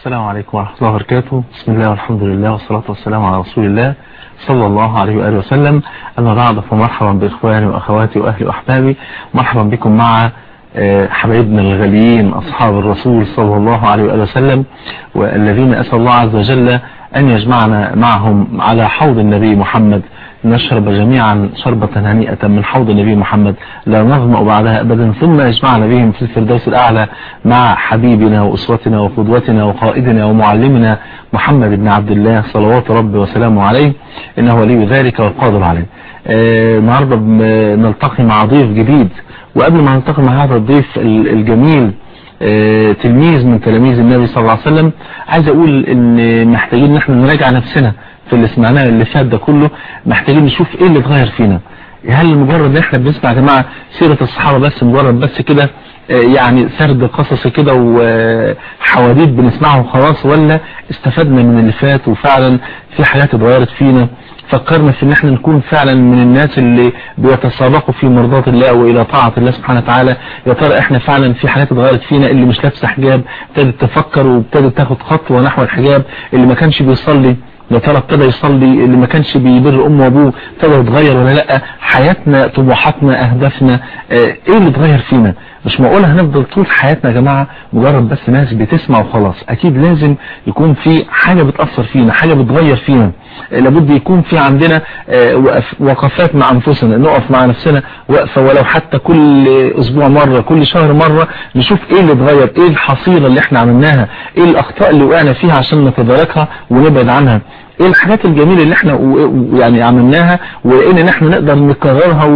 السلام عليكم ورحمة الله وبركاته بسم الله والحمد لله والصلاة والسلام على رسول الله صلى الله عليه وآله وسلم أما بعد فمرحبا بإخواني وأخواتي وأهلي وأحبابي مرحبا بكم مع حبايبنا الغاليين أصحاب الرسول صلى الله عليه وآله وسلم والذين أسأل الله عز وجل أن يجمعنا معهم على حوض النبي محمد نشرب جميعا شربة هنيئة من حوض النبي محمد لا نظمأ بعدها أبدا ثم يجمعنا بهم في الفردوس الأعلى مع حبيبنا وأسوتنا وقدوتنا وقائدنا ومعلمنا محمد بن عبد الله صلوات ربي وسلامه عليه إنه ولي ذلك والقادر عليه النهاردة آه نلتقي مع ضيف جديد وقبل ما نلتقي مع هذا الضيف الجميل آه تلميذ من تلاميذ النبي صلى الله عليه وسلم عايز أقول إن محتاجين ان احنا نراجع نفسنا في اللي سمعناه اللي فات ده كله محتاجين نشوف ايه اللي اتغير فينا هل مجرد ان احنا بنسمع يا جماعه سيره الصحابه بس مجرد بس كده يعني سرد قصص كده وحواديت بنسمعها وخلاص ولا استفدنا من اللي فات وفعلا في حاجات اتغيرت فينا فكرنا في ان احنا نكون فعلا من الناس اللي بيتسابقوا في مرضاة الله والى طاعة الله سبحانه وتعالى يا ترى احنا فعلا في حاجات اتغيرت فينا اللي مش لابسه حجاب ابتدت تفكر وابتدت تاخد خطوة نحو الحجاب اللي ما كانش بيصلي يا ترى ابتدى يصلي اللي ما كانش بيبر امه وابوه ابتدى يتغير ولا لا حياتنا طموحاتنا اهدافنا اه ايه اللي اتغير فينا مش معقول هنفضل طول حياتنا يا جماعة مجرد بس ناس بتسمع وخلاص اكيد لازم يكون في حاجة بتأثر فينا حاجة بتغير فينا لابد يكون في عندنا اه وقفات مع انفسنا نقف مع نفسنا وقفة ولو حتى كل اسبوع مرة كل شهر مرة نشوف ايه اللي اتغير ايه الحصيلة اللي احنا عملناها ايه الاخطاء اللي وقعنا فيها عشان نتداركها ونبعد عنها ايه الحاجات الجميلة اللي احنا يعني عملناها وان ان احنا نقدر نكررها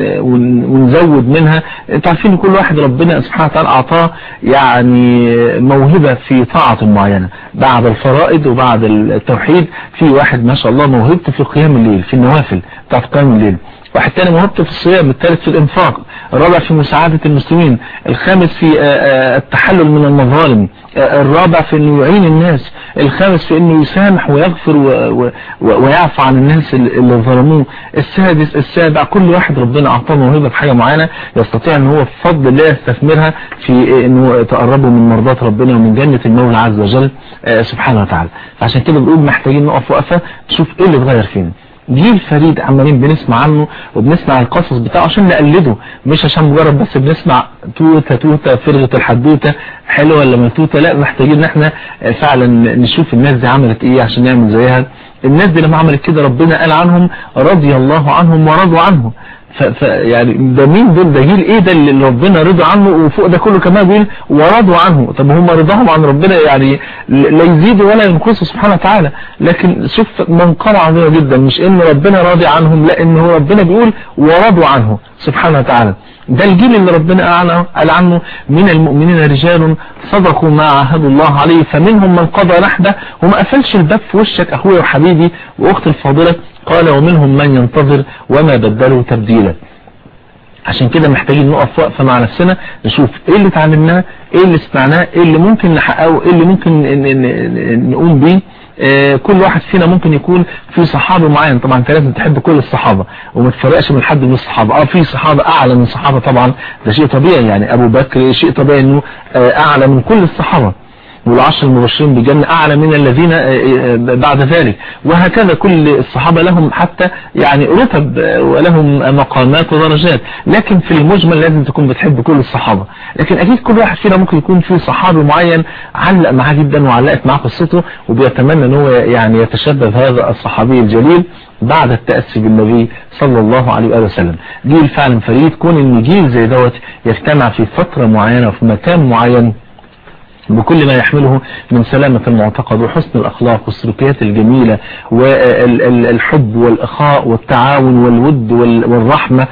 ونزود منها انتوا عارفين ان كل واحد ربنا سبحانه وتعالى اعطاه يعني موهبة في طاعة معينة بعد الفرائض وبعد التوحيد في واحد ما شاء الله موهبته في قيام الليل في النوافل بتاعت قيام الليل واحد تاني موهبته في الصيام الثالث في الانفاق الرابع في مساعدة المسلمين الخامس في التحلل من المظالم الرابع في انه يعين الناس الخامس في انه يسامح ويغفر ويعفو عن الناس اللي ظلموه السادس السابع كل واحد ربنا اعطاه موهبة في حاجة معينة يستطيع ان هو بفضل الله يستثمرها في انه تقربه من مرضات ربنا ومن جنة المولى عز وجل سبحانه وتعالى فعشان كده بنقول محتاجين نقف وقفة نشوف ايه اللي اتغير فينا جيل فريد عمالين بنسمع عنه وبنسمع القصص بتاعه عشان نقلده مش عشان مجرد بس بنسمع توتة توتة فرغة الحدوتة حلوة ولا ملتوتة لا محتاجين ان احنا فعلا نشوف الناس دي عملت ايه عشان نعمل زيها الناس دي لما عملت كده ربنا قال عنهم رضي الله عنهم ورضوا عنه ف يعني ده مين دول ده جيل ايه ده اللي ربنا رضى عنه وفوق ده كله كمان بيقول ورضوا عنه طب هم رضاهم عن ربنا يعني لا يزيدوا ولا ينقصوا سبحانه وتعالى لكن شوف منقرة عظيمة جدا مش ان ربنا راضي عنهم لا ان هو ربنا بيقول ورضوا عنه سبحانه وتعالى ده الجيل اللي ربنا قال عنه من المؤمنين رجال صدقوا ما عاهدوا الله عليه فمنهم من قضى نحبه وما قفلش الباب في وشك اخويا وحبيبي واختي الفاضله قال ومنهم من ينتظر وما بدلوا تبديلا عشان كده محتاجين نقف وقفة مع نفسنا نشوف ايه اللي اتعلمناه ايه اللي سمعناه ايه اللي ممكن نحققه ايه اللي ممكن نقوم بيه آه كل واحد فينا ممكن يكون في صحابة معين طبعا انت لازم تحب كل الصحابة وما تفرقش من حد من الصحابة اه في صحابة اعلى من الصحابة طبعا ده شيء طبيعي يعني ابو بكر شيء طبيعي انه آه اعلى من كل الصحابة والعشر المبشرين بالجنة أعلى من الذين بعد ذلك وهكذا كل الصحابة لهم حتى يعني رتب ولهم مقامات ودرجات لكن في المجمل لازم تكون بتحب كل الصحابة لكن أكيد كل واحد فينا ممكن يكون في صحابي معين علق معاه جدا وعلقت معاه قصته وبيتمنى ان هو يعني يتشبه هذا الصحابي الجليل بعد التأسي بالنبي صلى الله عليه وآله وسلم جيل فعلا فريد كون ان جيل زي دوت يجتمع في فترة معينة وفي مكان معين بكل ما يحمله من سلامة المعتقد وحسن الأخلاق والسلوكيات الجميلة والحب والإخاء والتعاون والود والرحمة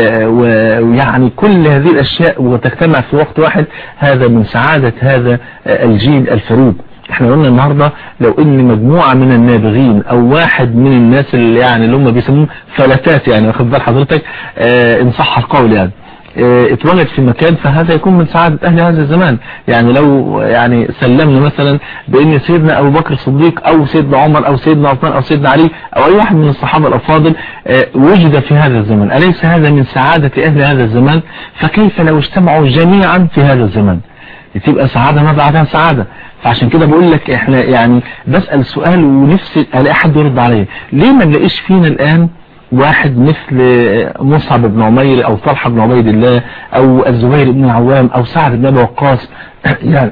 ويعني كل هذه الأشياء وتجتمع في وقت واحد هذا من سعادة هذا الجيل الفريد احنا قلنا النهاردة لو ان مجموعة من النابغين او واحد من الناس اللي يعني اللي هم بيسموهم فلتات يعني واخد بال حضرتك اه ان صح القول يعني اتولد في مكان فهذا يكون من سعادة أهل هذا الزمان يعني لو يعني سلمنا مثلا بأن سيدنا أبو بكر الصديق أو سيدنا عمر أو سيدنا عثمان أو سيدنا علي أو أي واحد من الصحابة الأفاضل وجد في هذا الزمن أليس هذا من سعادة أهل هذا الزمان فكيف لو اجتمعوا جميعا في هذا الزمن تبقى سعادة ما بعدها سعادة فعشان كده بقول لك احنا يعني بسأل سؤال ونفسي الاقي حد يرد عليا ليه ما نلاقيش فينا الان واحد مثل مصعب بن عمير او طلحة بن عبيد الله او الزبير بن العوام او سعد بن ابي وقاص يعني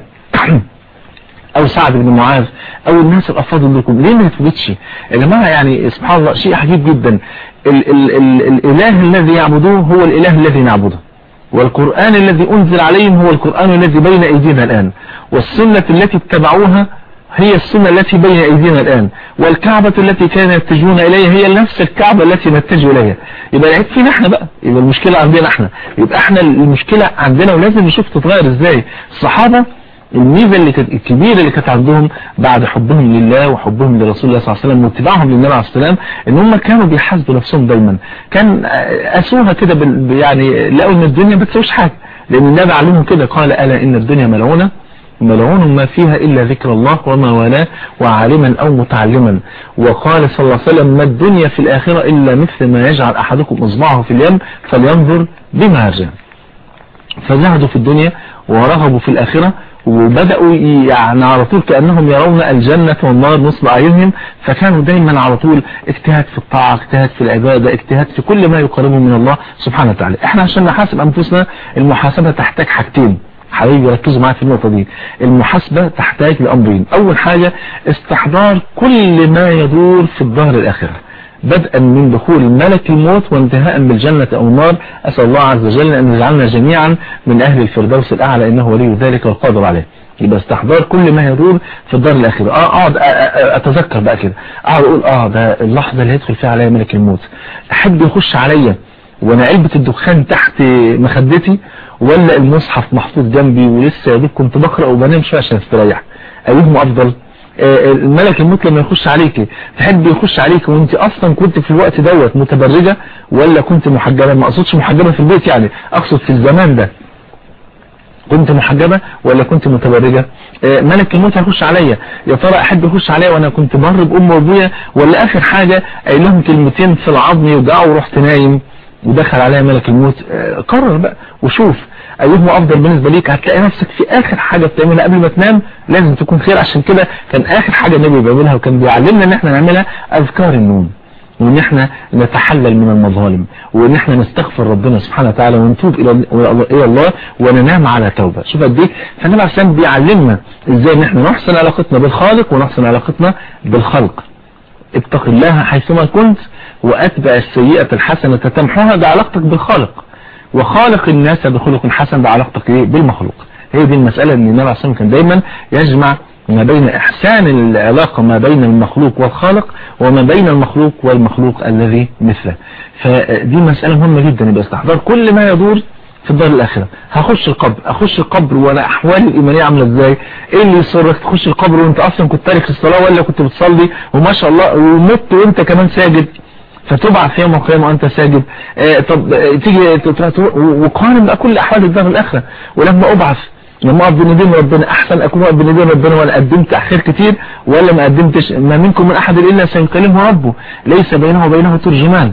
او سعد بن معاذ او الناس الافاضل لكم ليه ما يثبتش يا جماعه يعني سبحان الله شيء عجيب جدا ال ال ال الاله الذي يعبدوه هو الاله الذي نعبده والقرآن الذي أنزل عليهم هو القرآن الذي بين أيدينا الآن والسنة التي اتبعوها هي السنة التي بين أيدينا الآن والكعبة التي كانوا يتجهون إليها هي نفس الكعبة التي نتجه إليها يبقى العيب فينا احنا بقى يبقى المشكلة عندنا احنا يبقى احنا المشكلة عندنا ولازم نشوف تتغير ازاي الصحابة الميزة اللي كانت الكبيرة اللي كانت عندهم بعد حبهم لله وحبهم لرسول الله صلى الله عليه وسلم واتباعهم للنبي عليه السلام ان هم كانوا بيحاسبوا نفسهم دايما كان قاسوها كده يعني لقوا ان الدنيا ما بتسويش حاجة لان النبي علمهم كده قال الا ان الدنيا ملعونة ملعون ما فيها إلا ذكر الله وما والاه وعالما أو متعلما وقال صلى الله عليه وسلم ما الدنيا في الآخرة إلا مثل ما يجعل أحدكم إصبعه في اليم فلينظر بما يرجع فزهدوا في الدنيا ورغبوا في الآخرة وبدأوا يعني على طول كأنهم يرون الجنة والنار نصب أعينهم فكانوا دايما على طول اجتهاد في الطاعة اجتهاد في العبادة اجتهاد في كل ما يقربهم من الله سبحانه وتعالى احنا عشان نحاسب أنفسنا المحاسبة تحتاج حاجتين حبيبي ركزوا معايا في النقطة دي المحاسبة تحتاج لأمرين أول حاجة استحضار كل ما يدور في الظهر الآخرة بدءا من دخول ملك الموت وانتهاء بالجنة أو النار أسأل الله عز وجل أن يجعلنا جميعا من أهل الفردوس الأعلى إنه ولي ذلك والقادر عليه يبقى استحضار كل ما يدور في الدار الآخرة اه اقعد اتذكر بقى كده اقعد اقول اه ده اللحظة اللي هيدخل فيها عليا ملك الموت احب يخش عليا وانا علبة الدخان تحت مخدتي ولا المصحف محطوط جنبي ولسه يا دوب كنت بقرأ وبنام شويه عشان استريح ايهم افضل الملك الموت لما يخش عليك تحب يخش عليك وانت اصلا كنت في الوقت دوت متبرجة ولا كنت محجبة ما اقصدش محجبة في البيت يعني اقصد في الزمان ده كنت محجبة ولا كنت متبرجة ملك الموت هيخش عليا يا ترى احب يخش عليا وانا كنت بر بام وابويا ولا اخر حاجة قايل لهم كلمتين في العظم يوجعوا ورحت نايم ودخل عليا ملك الموت قرر بقى وشوف ايهما افضل بالنسبة ليك هتلاقي نفسك في اخر حاجة بتعملها قبل ما تنام لازم تكون خير عشان كده كان اخر حاجة النبي بيعملها وكان بيعلمنا ان احنا نعملها اذكار النوم وان احنا نتحلل من المظالم وان احنا نستغفر ربنا سبحانه وتعالى ونتوب الى الى الله وننام على توبة شوف قد ايه فالنبي عليه السلام بيعلمنا ازاي ان احنا نحسن علاقتنا بالخالق ونحسن علاقتنا بالخلق اتق الله حيثما كنت واتبع السيئة الحسنة تمحوها ده علاقتك بالخالق وخالق الناس بخلق حسن ده علاقتك ايه بالمخلوق هي دي المسألة ان النبي عليه الصلاة كان دايما يجمع ما بين احسان العلاقة ما بين المخلوق والخالق وما بين المخلوق والمخلوق الذي مثله فدي مسألة مهمة جدا يبقى استحضار كل ما يدور في الدار الاخرة هخش القبر اخش القبر وانا احوالي الايمانية عاملة ازاي ايه اللي يصرك تخش القبر وانت اصلا كنت تارك الصلاة ولا كنت بتصلي وما شاء الله ومت وانت كمان ساجد فتبعث يوم القيامة وانت ساجد آه طب آه تيجي وقارن بقى كل احوال الدار الاخرة ولما ابعث لما اقف بين يدين ربنا احسن اكون واقف بين يدين ربنا وانا قدمت خير كتير ولا ما قدمتش ما منكم من احد الا سيكلمه ربه ليس بينه وبينه ترجمان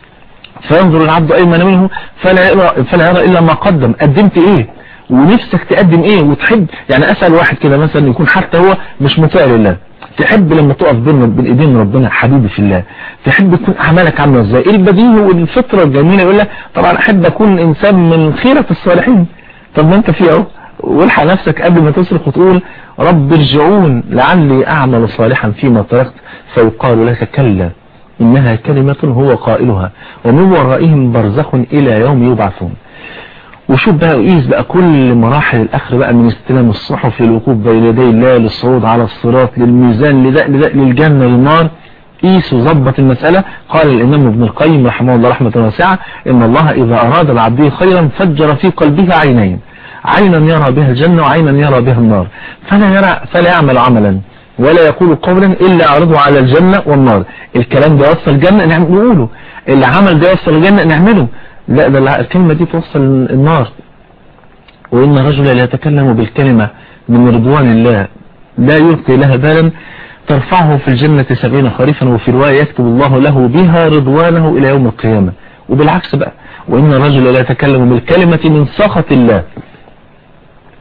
فينظر العبد ايمن منه فلا يرى, فلا يرى الا ما قدم قدمت ايه ونفسك تقدم ايه وتحب يعني اسأل واحد كده مثلا يكون حتى هو مش مطيع لله تحب لما تقف بين بين ايدين ربنا حبيبي في الله تحب تكون اعمالك عامله ازاي ايه البديهي والفطره الجميله يقول لك طبعا احب اكون انسان من خيره الصالحين طب ما انت فيه اهو والحق نفسك قبل ما تصرخ وتقول رب ارجعون لعلي اعمل صالحا فيما تركت فيقال لك كلا انها كلمة هو قائلها ومن ورائهم برزخ الى يوم يبعثون وشوف بقى وقيس بقى كل مراحل الاخر بقى من استلام الصحف للوقوف بين يدي الله للصعود على الصراط للميزان لده لده للجنة للنار قيس وظبط المسألة قال الإمام ابن القيم رحمه الله رحمة واسعة إن الله إذا أراد العبد خيرا فجر في قلبه عينين عينا يرى بها الجنة وعينا يرى بها النار فلا, يرى فلا يعمل عملا ولا يقول قولا إلا عرضه على الجنة والنار الكلام ده يوصل الجنة نقوله العمل ده يوصل الجنة نعمله لا ده الكلمة دي توصل النار وإن رجلا يتكلم بالكلمة من رضوان الله لا يلقي لها بالا ترفعه في الجنة سبعين خريفا وفي رواية يكتب الله له بها رضوانه إلى يوم القيامة وبالعكس بقى وإن الرجل لا يتكلم بالكلمة من سخط الله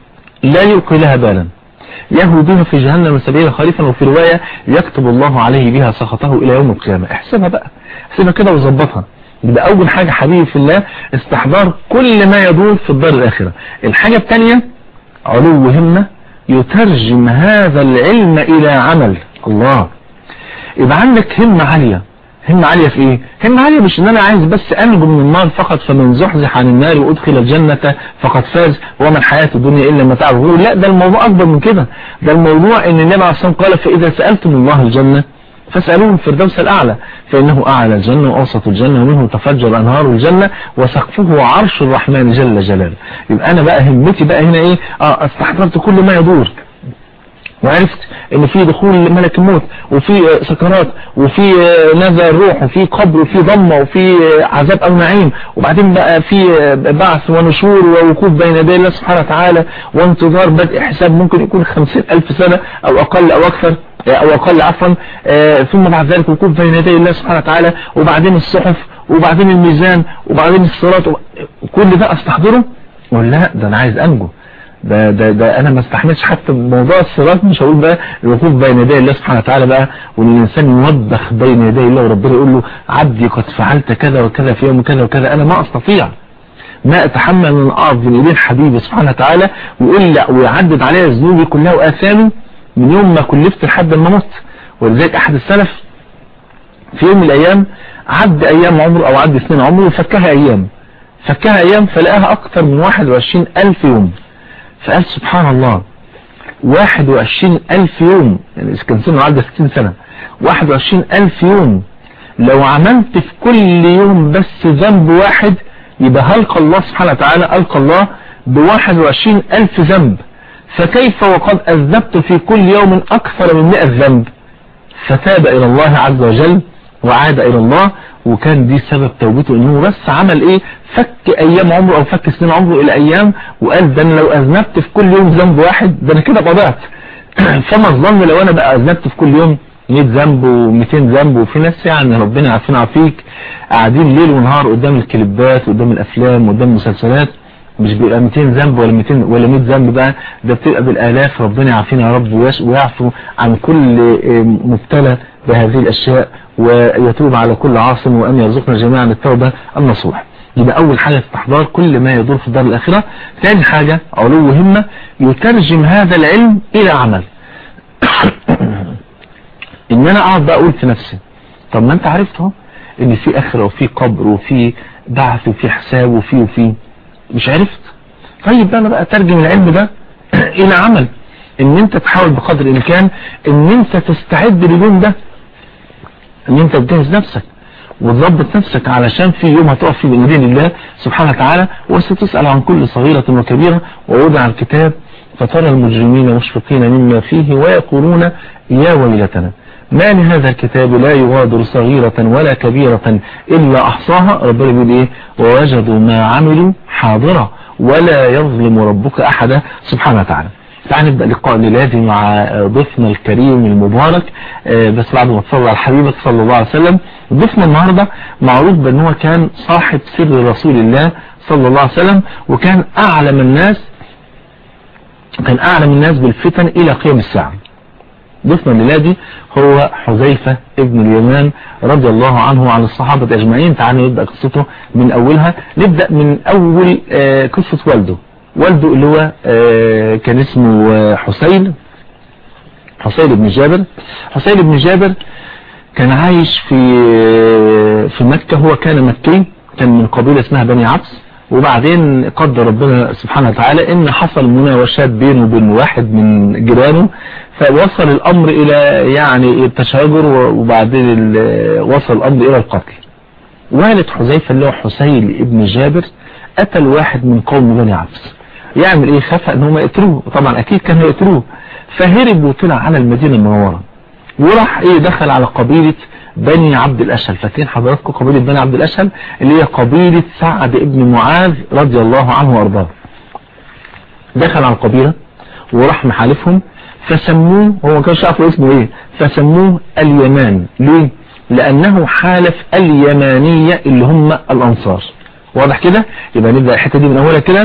لا يلقي لها بالا يهوي بها في جهنم سبيلا خالفا وفي رواية يكتب الله عليه بها سخطه إلى يوم القيامة احسبها بقى احسبها كده وظبطها يبقى أول حاجة حبيبي في الله استحضار كل ما يدور في الدار الآخرة الحاجة الثانية علو همة يترجم هذا العلم إلى عمل الله يبقى عندك همة عالية همة عالية في ايه همة عالية مش ان انا عايز بس انجو من النار فقط فمن زحزح عن النار وادخل الجنة فقد فاز وما الحياة الدنيا الا متاع الغرور لا ده الموضوع اكبر من كده ده الموضوع ان النبي عليه الصلاة قال فاذا سألتم الله الجنة فاسألوه الفردوس الأعلى فإنه أعلى الجنة وأوسط الجنة ومنه تفجر أنهار الجنة وسقفه عرش الرحمن جل جلاله يبقى أنا بقى همتي بقى هنا إيه آه استحضرت كل ما يدور وعرفت ان في دخول ملك الموت وفي سكرات وفي نزع الروح وفي قبر وفي ضمة وفي عذاب او نعيم وبعدين بقى في بعث ونشور ووقوف بين يدي الله سبحانه وتعالى وانتظار بدء حساب ممكن يكون خمسين الف سنة او اقل او اكثر او اقل عفوا ثم بعد ذلك وقوف بين يدي الله سبحانه وتعالى وبعدين الصحف وبعدين الميزان وبعدين الصراط كل ده استحضره ولا لا ده انا عايز انجو ده, ده, ده انا ما استحملش حتى موضوع الصراط مش هقول بقى الوقوف بين يدي الله سبحانه وتعالى بقى وان الانسان يوبخ بين يدي الله وربنا يقول له عبدي قد فعلت كذا وكذا في يوم كذا وكذا انا ما استطيع ما اتحمل ان اقف بين يدين حبيبي سبحانه وتعالى ويقول لا ويعدد عليها ذنوبي كلها واثامي من يوم ما كلفت لحد ما مت ولذلك احد السلف في يوم من الايام عد ايام عمره او عد سنين عمره وفكها ايام فكها ايام فلقاها اكثر من 21 الف يوم فقال سبحان الله 21 ألف يوم يعني إذا كان سنه عدى 60 سنة 21 ألف يوم لو عملت في كل يوم بس ذنب واحد يبقى هلقى الله سبحانه وتعالى ألقى الله ب 21 ألف ذنب فكيف وقد أذنبت في كل يوم أكثر من 100 ذنب فتاب إلى الله عز وجل وعاد إلى الله وكان دي سبب توبته انه بس عمل ايه فك ايام عمره او فك سنين عمره الى ايام وقال ده انا لو اذنبت في كل يوم ذنب واحد ده انا كده ضيعت فما الظن لو انا بقى اذنبت في كل يوم 100 ذنب و200 ذنب وفي ناس يعني ربنا يعافينا ويعافيك قاعدين ليل ونهار قدام الكليبات قدام الافلام قدام المسلسلات مش بيبقى 200 ذنب ولا 200 ولا 100 ذنب بقى ده بتبقى بالالاف ربنا يعافينا يا رب ويعفو عن كل مبتلى بهذه الاشياء ويتوب على كل عاصم وأن يرزقنا جميعا التوبة النصوح يبقى أول حاجة استحضار كل ما يدور في الدار الآخرة ثاني حاجة علو همة يترجم هذا العلم إلى عمل إن أنا أقعد بقى أقول في نفسي طب ما أنت عرفته إن في آخرة وفي قبر وفي بعث وفي حساب وفي وفي مش عرفت طيب أنا بقى ترجم العلم ده إلى عمل إن أنت تحاول بقدر الإمكان إن أنت تستعد لليوم ده ان انت تجهز نفسك وتظبط نفسك علشان في يوم هتقف فيه بين يدين الله سبحانه وتعالى وستسأل عن كل صغيرة وكبيرة ووضع الكتاب فترى المجرمين مشفقين مما فيه ويقولون يا ويلتنا ما لهذا الكتاب لا يغادر صغيرة ولا كبيرة إلا أحصاها ربنا بيقول إيه ووجدوا ما عملوا حاضرة ولا يظلم ربك أحدا سبحانه وتعالى تعال نبدأ لقاء ميلادي مع ضيفنا الكريم المبارك بس بعد ما تصلى على حبيبك صلى الله عليه وسلم ضيفنا النهاردة معروف بأن هو كان صاحب سر رسول الله صلى الله عليه وسلم وكان أعلم الناس كان أعلم الناس بالفتن إلى قيام الساعة ضيفنا الميلادي هو حذيفة ابن اليمان رضي الله عنه وعن الصحابة أجمعين تعالوا نبدأ قصته من أولها نبدأ من أول قصة والده والده اللي هو كان اسمه حسين حسين بن جابر حسين بن جابر كان عايش في في مكة هو كان مكي كان من قبيلة اسمها بني عبس وبعدين قدر ربنا سبحانه وتعالى ان حصل مناوشات بينه وبين واحد من جيرانه فوصل الامر الى يعني التشاجر وبعدين وصل الامر الى القتل والد حذيفه اللي هو حسين ابن جابر قتل واحد من قوم بني عبس يعمل ايه خاف ان هم يقتلوه طبعا اكيد كانوا يقتلوه فهرب وطلع على المدينة المنورة وراح ايه دخل على قبيلة بني عبد الاشهل فاكرين حضراتكم قبيلة بني عبد الاشهل اللي هي قبيلة سعد ابن معاذ رضي الله عنه وارضاه دخل على القبيلة وراح محالفهم فسموه هو ما كانش يعرفوا اسمه ايه فسموه اليمان ليه لانه حالف اليمانية اللي هم الانصار واضح كده يبقى نبدأ الحتة دي من اولها كده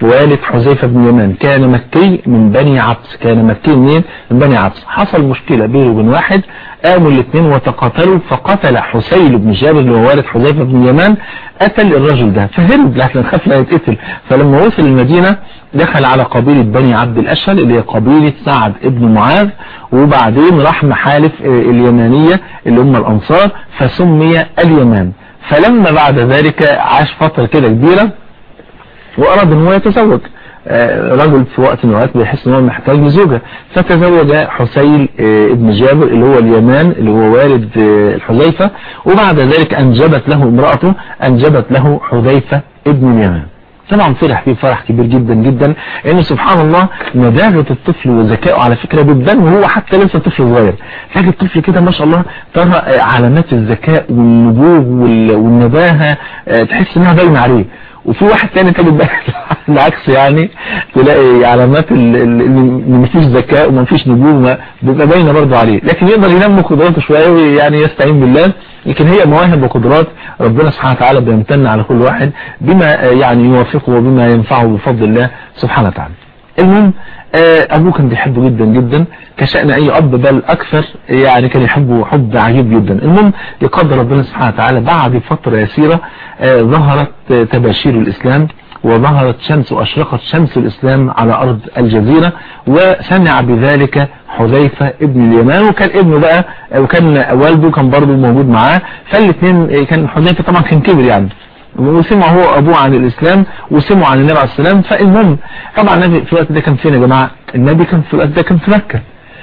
والد حذيفة بن يمان كان مكي من بني عبس كان مكي منين من بني عبس حصل مشكلة بينه وبين واحد قاموا الاثنين وتقاتلوا فقتل حسين بن جابر اللي هو والد حذيفة بن يمان قتل الرجل ده فهرب لكن خاف لا يتقتل فلما وصل المدينة دخل على قبيلة بني عبد الأشهل اللي هي قبيلة سعد ابن معاذ وبعدين راح محالف اليمانية اللي هم الأنصار فسمي اليمان فلما بعد ذلك عاش فترة كده كبيرة وأراد أن هو يتزوج رجل في وقت من الوقت بيحس ان هو محتاج لزوجة فتزوج حسين ابن جابر اللي هو اليمان اللي هو والد الحذيفة وبعد ذلك انجبت له امرأته انجبت له حذيفة ابن اليمان طبعا فرح فيه فرح كبير جدا جدا ان سبحان الله نباغة الطفل وذكائه على فكرة بتبان وهو حتى لسه طفل صغير لكن الطفل كده ما شاء الله ترى علامات الذكاء والنبوغ والنباهة تحس انها باينه عليه وفي واحد تاني تجد بقى العكس يعني تلاقي علامات اللي مفيش ذكاء ومفيش نجوم بيبقى باينه برضه عليه لكن يقدر ينمي قدراته شويه ويعني يستعين بالله لكن هي مواهب وقدرات ربنا سبحانه وتعالى بيمتن على كل واحد بما يعني يوافقه وبما ينفعه بفضل الله سبحانه وتعالى المهم ابوه كان بيحبه جدا جدا كشأن اي اب بل اكثر يعني كان يحبه حب عجيب جدا المهم يقدر ربنا سبحانه وتعالى بعد فترة يسيرة ظهرت تباشير الاسلام وظهرت شمس واشرقت شمس الاسلام على ارض الجزيرة وسمع بذلك حذيفة ابن اليمان وكان ابنه بقى وكان والده كان برضه موجود معاه فالاثنين كان حذيفة طبعا كان كبر يعني وسمع هو ابوه عن الاسلام وسمعوا عن النبي عليه السلام فالمهم طبعا النبي في الوقت ده كان فين يا جماعه النبي كان في الوقت ده كان في مكه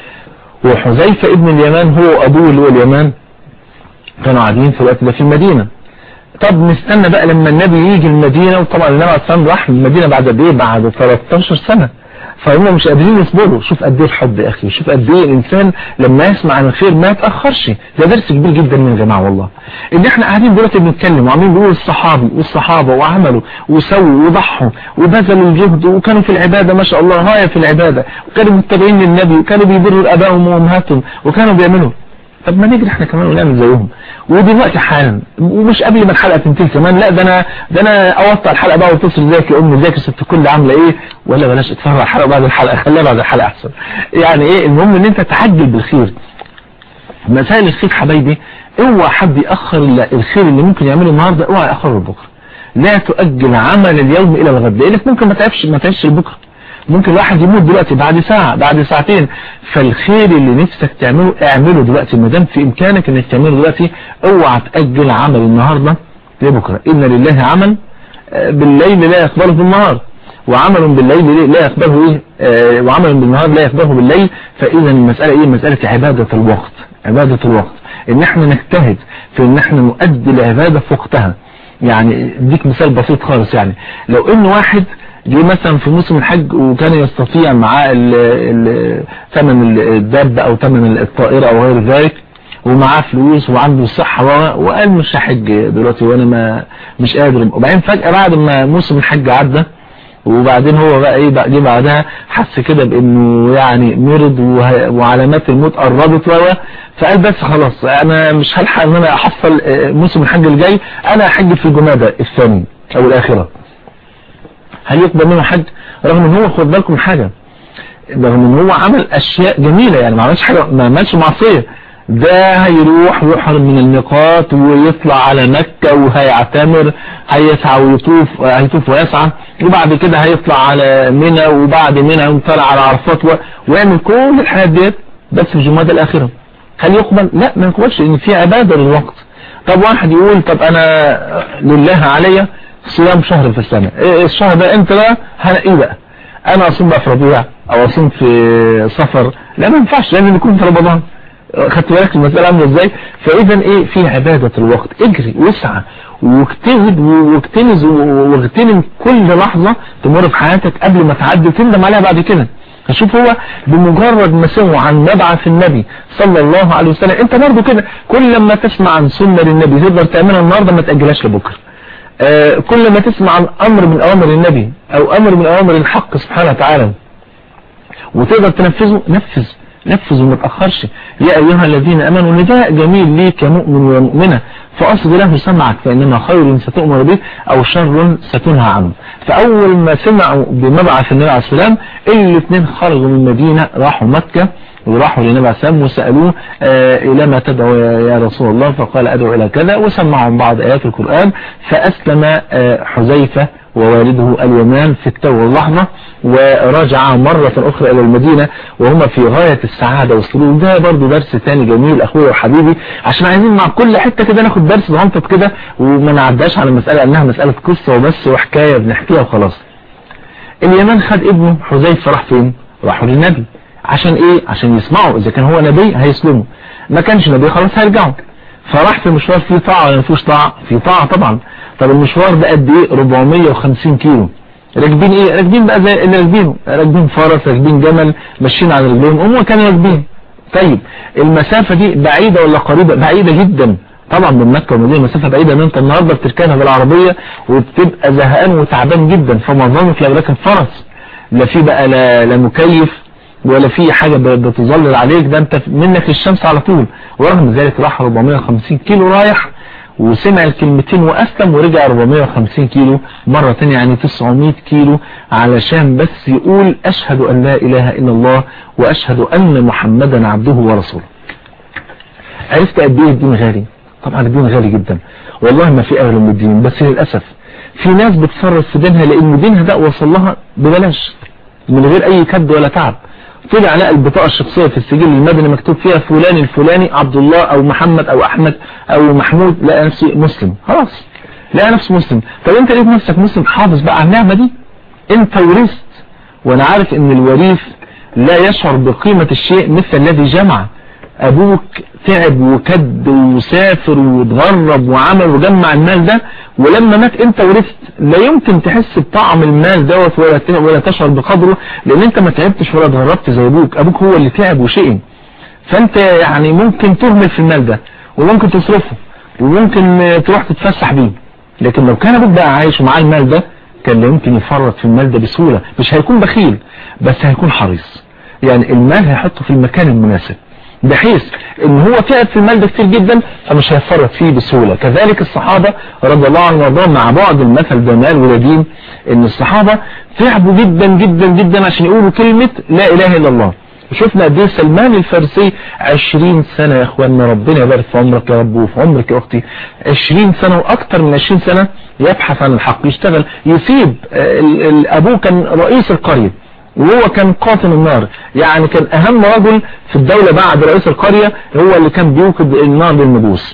وحذيفه ابن اليمان هو ابوه اللي هو اليمان كانوا قاعدين في الوقت ده في المدينه طب نستنى بقى لما النبي يجي المدينه وطبعا النبي عليه السلام راح المدينه بعد قد ايه بعد 13 سنه فهم مش قادرين يصبروا شوف قد ايه الحب يا اخي شوف قد ايه الانسان لما يسمع عن الخير ما يتاخرش ده درس كبير جدا من يا جماعه والله ان احنا قاعدين دلوقتي بنتكلم وعاملين بنقول الصحابي والصحابه وعملوا وسووا وضحوا وبذلوا الجهد وكانوا في العباده ما شاء الله غايه في العباده وكانوا متبعين للنبي وكانوا بيبروا ابائهم وامهاتهم وكانوا بيعملوا طب ما نجري احنا كمان ونعمل زيهم ودلوقتي حالا ومش قبل ما الحلقه تنتهي كمان لا ده انا ده انا اوطى الحلقه بقى واتصل ازيك يا امي ازيك يا ست الكل عامله ايه ولا بلاش اتفرج على الحلقه بعد الحلقه خليها بعد الحلقه احسن يعني ايه المهم ان انت تعجل بالخير مسائل الخير حبايبي اوعى حد ياخر الخير اللي ممكن يعمله النهارده اوعى ياخره لبكره لا تؤجل عمل اليوم الى الغد لانك ممكن ما تعبش ما تعبش لبكره ممكن واحد يموت دلوقتي بعد ساعة بعد ساعتين فالخير اللي نفسك تعمله اعمله دلوقتي ما دام في امكانك انك تعمله دلوقتي اوعى تأجل عمل النهاردة لبكرة ان لله عمل بالليل لا يقبله بالنهار وعمل بالليل لا يقبله ايه آه وعمل بالنهار لا يقبله بالليل فاذا المسألة ايه مسألة عبادة الوقت عبادة الوقت ان احنا نجتهد في ان احنا نؤدي العبادة في وقتها يعني اديك مثال بسيط خالص يعني لو ان واحد جه مثلا في موسم الحج وكان يستطيع معاه ثمن الدابة او ثمن الطائرة او غير ذلك ومعاه فلوس وعنده صحة وقال مش هحج دلوقتي وانا ما مش قادر وبعدين فجأة بعد ما موسم الحج عدى وبعدين هو بقى ايه بقى جه بعدها حس كده بانه يعني مرض وعلامات الموت قربت و فقال بس خلاص انا مش هلحق ان انا احصل موسم الحج الجاي انا هحج في الجمادى الثاني او الاخره هل يقبل منه حج رغم ان هو خد بالكم حاجة رغم ان هو عمل اشياء جميلة يعني ما عملش حاجة ما عملش معصية ده هيروح يحرم من الميقات ويطلع على مكة وهيعتمر هيسعى ويطوف هيطوف ويسعى وبعد كده هيطلع على منى وبعد منى يطلع على عرفات و... ويعمل كل الحاجات ديت بس في جمادى الآخرة هل يقبل؟ لا ما يقبلش ان في عبادة للوقت طب واحد يقول طب انا لله عليا صيام شهر في السنة إيه الشهر ده انت بقى هنقيه بقى انا اصوم بقى في ربيع او اصوم في صفر لا ما ينفعش لازم يكون في رمضان خدت بالك المسألة عاملة ازاي فاذا ايه في عبادة الوقت اجري واسعى واجتهد واجتنز واغتنم كل لحظة تمر في حياتك قبل ما تعدي وتندم عليها بعد كده فشوف هو بمجرد ما سمعوا عن مبعث النبي صلى الله عليه وسلم انت برضه كده كل لما تسمع عن سنة للنبي تقدر تعملها النهارده ما تأجلهاش لبكره آه كل ما تسمع عن امر من اوامر النبي او امر من اوامر الحق سبحانه وتعالى وتقدر تنفذه نفذ نفذ وما تأخرش يا أيها الذين أمنوا نداء جميل ليك يا مؤمن ومؤمنة فأصغ له سمعك فإنما خير ستؤمر به أو شر ستنهى عنه فأول ما سمعوا بمبعث النبي عليه السلام الاثنين خرجوا من المدينة راحوا مكة وراحوا للنبي عليه السلام وسألوه آه إلى ما تدعو يا رسول الله فقال أدعو إلى كذا وسمعهم بعض آيات القرآن فأسلم آه حذيفة ووالده اليمان في التو اللحظة ورجع مرة أخرى إلى المدينة وهما في غاية السعادة والسرور ده برضو درس تاني جميل أخوي وحبيبي عشان عايزين مع كل حتة كده ناخد درس بغنطة كده وما نعداش على المسألة أنها مسألة قصة وبس وحكاية بنحكيها وخلاص اليمان خد ابنه حذيفة راح فين راحوا للنبي عشان ايه عشان يسمعوا اذا كان هو نبي هيسلموا ما كانش نبي خلاص هيرجعوا فراح في مشوار فيه طاعة ولا مفيش طاعة في طاعة طبعا طب المشوار ده قد ايه 450 كيلو راكبين ايه راكبين بقى زي اللي راكبينه راكبين فرس راكبين جمل ماشيين على رجليهم هم كانوا راكبين طيب المسافة دي بعيدة ولا قريبة بعيدة جدا طبعا من مكة والمدينة مسافة بعيدة ان انت النهاردة بتركنها بالعربية وبتبقى زهقان وتعبان جدا فمعظمك لو راكب فرس لا في بقى لا, لا مكيف ولا في حاجة بتظلل عليك ده انت منك الشمس على طول ورغم ذلك راح 450 كيلو رايح وسمع الكلمتين وأسلم ورجع 450 كيلو مرة تانية يعني 900 كيلو علشان بس يقول أشهد أن لا إله إلا الله وأشهد أن محمدا عبده ورسوله عرفت قد ايه الدين غالي طبعا الدين غالي جدا والله ما في أغلى من الدين بس للأسف في ناس بتصرف في دينها لأن دينها ده وصل لها ببلاش من غير أي كد ولا تعب طلع لقى البطاقة الشخصية في السجل المدني مكتوب فيها فلان الفلاني عبد الله او محمد او احمد او محمود لقى نفسه مسلم خلاص لقى نفسه مسلم طب انت لقيت نفسك مسلم حافظ بقى على النعمة دي انت ورثت وانا عارف ان الوريث لا يشعر بقيمة الشيء مثل الذي جمع ابوك تعب وكد وسافر واتغرب وعمل وجمع المال ده ولما مات انت ورثت لا يمكن تحس بطعم المال دوت ولا ولا تشعر بقدره لان انت ما تعبتش ولا اتغربت زي ابوك ابوك هو اللي تعب وشقي فانت يعني ممكن تهمل في المال ده وممكن تصرفه وممكن تروح تتفسح بيه لكن لو كان ابوك بقى عايش ومعاه المال ده كان لا يمكن يفرط في المال ده بسهولة مش هيكون بخيل بس هيكون حريص يعني المال هيحطه في المكان المناسب بحيث ان هو تعب في المال ده كتير جدا فمش هيفرط فيه بسهولة كذلك الصحابة رضي الله عنهم وارضاهم مع بعض المثل ده مال ولا دين ان الصحابة تعبوا جدا جدا جدا عشان يقولوا كلمة لا اله الا الله شفنا قد ايه سلمان الفارسي 20 سنة يا اخواننا ربنا يبارك في عمرك يا رب وفي عمرك يا اختي 20 سنة واكتر من 20 سنة يبحث عن الحق يشتغل يسيب ابوه كان رئيس القرية وهو كان قاتل النار يعني كان اهم رجل في الدولة بعد رئيس القرية هو اللي كان بيوقد النار للمجوس